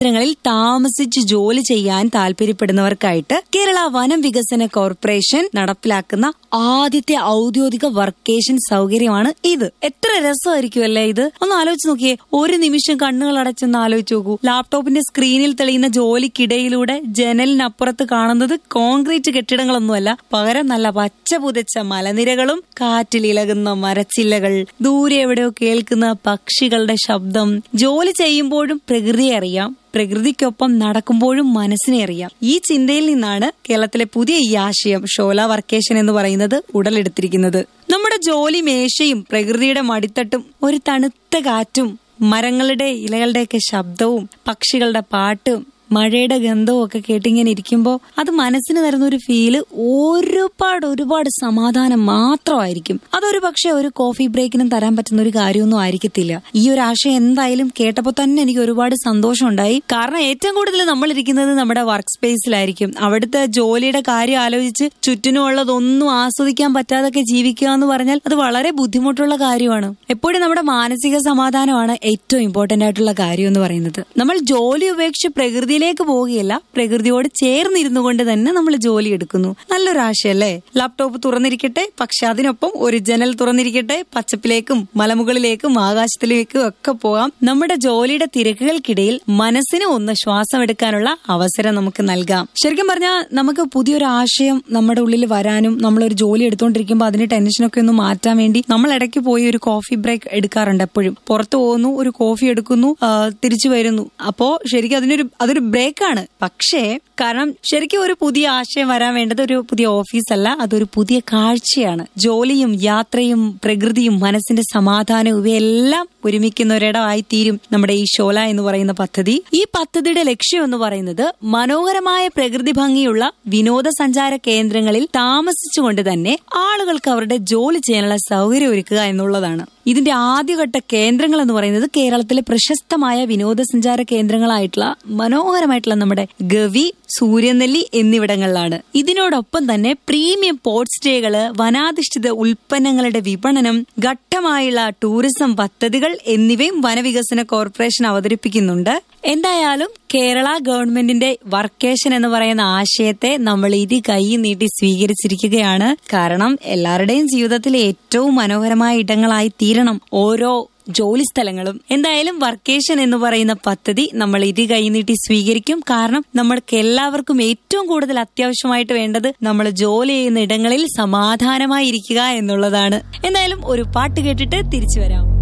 കേന്ദ്രങ്ങളിൽ താമസിച്ച് ജോലി ചെയ്യാൻ താല്പര്യപ്പെടുന്നവർക്കായിട്ട് കേരള വനം വികസന കോർപ്പറേഷൻ നടപ്പിലാക്കുന്ന ആദ്യത്തെ ഔദ്യോഗിക വർക്കേഷൻ സൗകര്യമാണ് ഇത് എത്ര രസമായിരിക്കും അല്ലേ ഇത് ഒന്ന് ആലോചിച്ച് നോക്കിയേ ഒരു നിമിഷം കണ്ണുകൾ അടച്ചൊന്ന് ആലോചിച്ച് നോക്കൂ ലാപ്ടോപ്പിന്റെ സ്ക്രീനിൽ തെളിയുന്ന ജോലിക്കിടയിലൂടെ ജനലിനപ്പുറത്ത് കാണുന്നത് കോൺക്രീറ്റ് കെട്ടിടങ്ങളൊന്നുമല്ല പകരം നല്ല പച്ച പുതച്ച മലനിരകളും കാറ്റിൽ ഇളകുന്ന മരച്ചില്ലകൾ ദൂരെ എവിടെയോ കേൾക്കുന്ന പക്ഷികളുടെ ശബ്ദം ജോലി ചെയ്യുമ്പോഴും പ്രകൃതിയെ അറിയാം പ്രകൃതിക്കൊപ്പം നടക്കുമ്പോഴും മനസ്സിനെ അറിയാം ഈ ചിന്തയിൽ നിന്നാണ് കേരളത്തിലെ പുതിയ ഈ ആശയം ഷോല വർക്കേഷൻ എന്ന് പറയുന്നത് ഉടലെടുത്തിരിക്കുന്നത് നമ്മുടെ ജോലി മേശയും പ്രകൃതിയുടെ മടിത്തട്ടും ഒരു തണുത്ത കാറ്റും മരങ്ങളുടെ ഇലകളുടെയൊക്കെ ശബ്ദവും പക്ഷികളുടെ പാട്ടും മഴയുടെ ഗന്ധവും ഒക്കെ കേട്ടിങ്ങനെ ഇരിക്കുമ്പോൾ അത് മനസ്സിന് തരുന്ന ഒരു ഫീല് ഒരുപാട് ഒരുപാട് സമാധാനം മാത്രമായിരിക്കും അതൊരു പക്ഷെ ഒരു കോഫി ബ്രേക്കിനും തരാൻ പറ്റുന്ന ഒരു കാര്യമൊന്നും ആയിരിക്കത്തില്ല ഈ ഒരു ആശയം എന്തായാലും കേട്ടപ്പോൾ തന്നെ എനിക്ക് ഒരുപാട് സന്തോഷം ഉണ്ടായി കാരണം ഏറ്റവും കൂടുതൽ നമ്മൾ ഇരിക്കുന്നത് നമ്മുടെ വർക്ക് സ്പേസിലായിരിക്കും അവിടുത്തെ ജോലിയുടെ കാര്യം ആലോചിച്ച് ചുറ്റിനുമുള്ളതൊന്നും ആസ്വദിക്കാൻ പറ്റാതൊക്കെ ജീവിക്കുക എന്ന് പറഞ്ഞാൽ അത് വളരെ ബുദ്ധിമുട്ടുള്ള കാര്യമാണ് എപ്പോഴും നമ്മുടെ മാനസിക സമാധാനമാണ് ഏറ്റവും ഇമ്പോർട്ടന്റ് ആയിട്ടുള്ള കാര്യം എന്ന് പറയുന്നത് നമ്മൾ ജോലി ഉപേക്ഷിച്ച് പ്രകൃതിയിലേക്ക് പോവുകയല്ല പ്രകൃതിയോട് ചേർന്നിരുന്നു കൊണ്ട് തന്നെ നമ്മൾ ജോലി എടുക്കുന്നു നല്ലൊരു ആശയല്ലേ ലാപ്ടോപ്പ് തുറന്നിരിക്കട്ടെ പക്ഷെ അതിനൊപ്പം ഒരു ജനൽ തുറന്നിരിക്കട്ടെ പച്ചപ്പിലേക്കും മലമുകളിലേക്കും ആകാശത്തിലേക്കും ഒക്കെ പോകാം നമ്മുടെ ജോലിയുടെ തിരക്കുകൾക്കിടയിൽ മനസ്സിന് ഒന്ന് ശ്വാസം എടുക്കാനുള്ള അവസരം നമുക്ക് നൽകാം ശരിക്കും പറഞ്ഞാൽ നമുക്ക് പുതിയൊരു ആശയം നമ്മുടെ ഉള്ളിൽ വരാനും നമ്മളൊരു ജോലി എടുത്തുകൊണ്ടിരിക്കുമ്പോൾ അതിന് ടെൻഷനൊക്കെ ഒന്ന് മാറ്റാൻ വേണ്ടി നമ്മൾ ഇടയ്ക്ക് പോയി ഒരു കോഫി ബ്രേക്ക് എടുക്കാറുണ്ട് എപ്പോഴും പുറത്തു പോകുന്നു ഒരു കോഫി എടുക്കുന്നു ആ, തിരിച്ചു വരുന്നു അപ്പോ ശരിക്കും അതിനൊരു അതൊരു ബ്രേക്കാണ് പക്ഷേ കാരണം ശരിക്കും ഒരു പുതിയ ആശയം വരാൻ വേണ്ടത് ഒരു പുതിയ ഓഫീസല്ല അതൊരു പുതിയ കാഴ്ചയാണ് ജോലിയും യാത്രയും പ്രകൃതിയും മനസ്സിന്റെ സമാധാനവും ഇവയെല്ലാം ഒരുമിക്കുന്ന ഒരിടമായി തീരും നമ്മുടെ ഈ ഷോല എന്ന് പറയുന്ന പദ്ധതി ഈ പദ്ധതിയുടെ ലക്ഷ്യം എന്ന് പറയുന്നത് മനോഹരമായ പ്രകൃതി ഭംഗിയുള്ള വിനോദസഞ്ചാര കേന്ദ്രങ്ങളിൽ താമസിച്ചുകൊണ്ട് തന്നെ ആളുകൾക്ക് അവരുടെ ജോലി ചെയ്യാനുള്ള സൗകര്യം ഒരുക്കുക എന്നുള്ളതാണ് ഇതിന്റെ ആദ്യഘട്ട കേന്ദ്രങ്ങൾ എന്ന് പറയുന്നത് കേരളത്തിലെ പ്രശസ്തമായ വിനോദസഞ്ചാര കേന്ദ്രങ്ങളായിട്ടുള്ള മനോഹരമായിട്ടുള്ള നമ്മുടെ ഗവി സൂര്യനെല്ലി എന്നിവിടങ്ങളിലാണ് ഇതിനോടൊപ്പം തന്നെ പ്രീമിയം പോർട്ട് സ്റ്റേകള് വനാധിഷ്ഠിത ഉൽപ്പന്നങ്ങളുടെ വിപണനം ഘട്ടമായുള്ള ടൂറിസം പദ്ധതികൾ എന്നിവയും വനവികസന കോർപ്പറേഷൻ അവതരിപ്പിക്കുന്നുണ്ട് എന്തായാലും കേരള ഗവൺമെന്റിന്റെ വർക്കേഷൻ എന്ന് പറയുന്ന ആശയത്തെ നമ്മൾ ഇരു കൈ നീട്ടി സ്വീകരിച്ചിരിക്കുകയാണ് കാരണം എല്ലാവരുടെയും ജീവിതത്തിലെ ഏറ്റവും മനോഹരമായ ഇടങ്ങളായി തീരണം ഓരോ ജോലി സ്ഥലങ്ങളും എന്തായാലും വർക്കേഷൻ എന്ന് പറയുന്ന പദ്ധതി നമ്മൾ ഇരു കൈനീട്ടി സ്വീകരിക്കും കാരണം നമ്മൾക്ക് എല്ലാവർക്കും ഏറ്റവും കൂടുതൽ അത്യാവശ്യമായിട്ട് വേണ്ടത് നമ്മൾ ജോലി ചെയ്യുന്ന ഇടങ്ങളിൽ സമാധാനമായി ഇരിക്കുക എന്നുള്ളതാണ് എന്തായാലും ഒരു പാട്ട് കേട്ടിട്ട് തിരിച്ചു വരാം